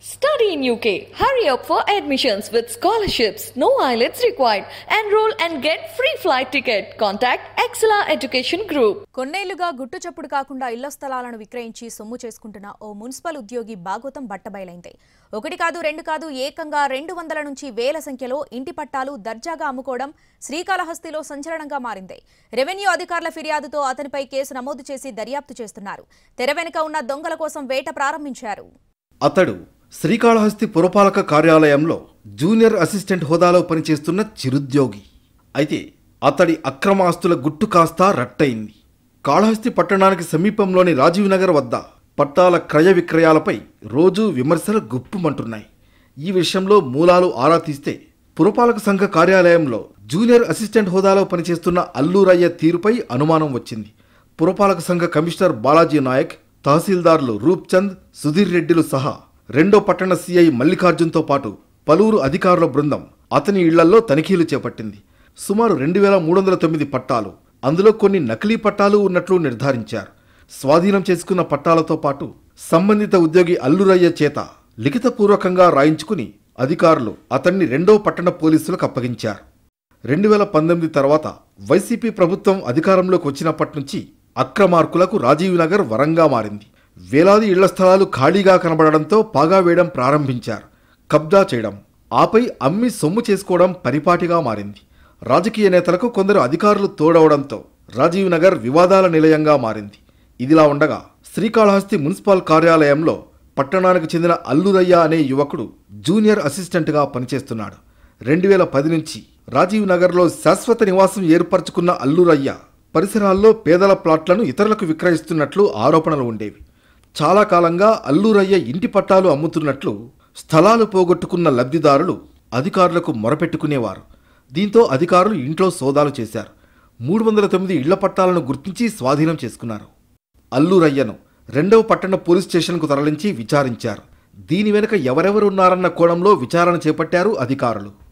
Study in UK. Hurry up for admissions with scholarships. No IELTS required. Enroll and get free flight ticket. Contact Excella Education Group. కొన్నేళ్లుగా గుట్టు చప్పుడు కాకుండా ఇళ్ల స్థలాలను విక్రయించి సొమ్ము చేసుకుంటున్న ఓ మున్సిపల్ ఉద్యోగి బాగోతం బట్టబయలైంది ఒకటి కాదు రెండు కాదు ఏకంగా రెండు వందల నుంచి వేల సంఖ్యలో ఇంటి పట్టాలు దర్జాగా అమ్ముకోవడం శ్రీకాళహస్తిలో సంచలనంగా మారింది రెవెన్యూ అధికారుల ఫిర్యాదుతో అతనిపై కేసు నమోదు చేసి దర్యాప్తు చేస్తున్నారు తెర వెనుక ఉన్న దొంగల కోసం వేట ప్రారంభించారు అతడు శ్రీకాళహస్తి పురపాలక కార్యాలయంలో జూనియర్ అసిస్టెంట్ హోదాలో పనిచేస్తున్న చిరుద్యోగి అయితే అతడి అక్రమాస్తుల గుట్టు కాస్త రట్టయింది కాళహస్తి పట్టణానికి సమీపంలోని రాజీవ్ నగర్ వద్ద పట్టాల క్రయ విక్రయాలపై రోజూ విమర్శలు గుప్పుమంటున్నాయి ఈ విషయంలో మూలాలు ఆరా తీస్తే పురపాలక సంఘ కార్యాలయంలో జూనియర్ అసిస్టెంట్ హోదాలో పనిచేస్తున్న అల్లూరయ్య తీరుపై అనుమానం వచ్చింది పురపాలక సంఘ కమిషనర్ బాలాజీ నాయక్ తహసీల్దార్లు రూప్చంద్ సుధీర్ రెడ్డిలు సహా రెండో పట్టణ సీఐ మల్లికార్జున్తో పాటు పలువురు అధికారుల బృందం అతని ఇళ్లల్లో తనిఖీలు చేపట్టింది సుమారు రెండు వేల మూడు వందల తొమ్మిది పట్టాలు అందులో కొన్ని నకిలీ పట్టాలు ఉన్నట్లు నిర్ధారించారు స్వాధీనం చేసుకున్న పట్టాలతో పాటు సంబంధిత ఉద్యోగి అల్లురయ్య చేత లిఖితపూర్వకంగా రాయించుకుని అధికారులు అతన్ని రెండో పట్టణ పోలీసులకు అప్పగించారు రెండు వేల పంతొమ్మిది తర్వాత వైసీపీ ప్రభుత్వం అధికారంలోకి వచ్చినప్పటి నుంచి అక్రమార్కులకు రాజీవ్ నగర్ వరంగా మారింది వేలాది ఇళ్ల స్థలాలు ఖాళీగా కనబడడంతో పాగా వేయడం ప్రారంభించారు కబ్జా చేయడం ఆపై అమ్మి సొమ్ము చేసుకోవడం పరిపాటిగా మారింది రాజకీయ నేతలకు కొందరు అధికారులు తోడవడంతో రాజీవ్ నగర్ వివాదాల నిలయంగా మారింది ఇదిలా ఉండగా శ్రీకాళహస్తి మున్సిపల్ కార్యాలయంలో పట్టణానికి చెందిన అల్లురయ్య అనే యువకుడు జూనియర్ అసిస్టెంట్గా పనిచేస్తున్నాడు రెండు వేల పది నుంచి రాజీవ్ నగర్లో శాశ్వత నివాసం ఏర్పరచుకున్న అల్లురయ్య పరిసరాల్లో పేదల ప్లాట్లను ఇతరులకు విక్రయిస్తున్నట్లు ఆరోపణలు ఉండేవి చాలా కాలంగా అల్లూరయ్య ఇంటి పట్టాలు అమ్ముతున్నట్లు స్థలాలు పోగొట్టుకున్న లబ్ధిదారులు అధికారులకు మొరపెట్టుకునేవారు దీంతో అధికారులు ఇంట్లో సోదాలు చేశారు మూడు వందల తొమ్మిది ఇళ్ల పట్టాలను గుర్తించి స్వాధీనం చేసుకున్నారు అల్లూరయ్యను రెండవ పట్టణ పోలీస్ స్టేషన్కు తరలించి విచారించారు దీని వెనుక ఎవరెవరున్నారన్న కోణంలో విచారణ చేపట్టారు అధికారులు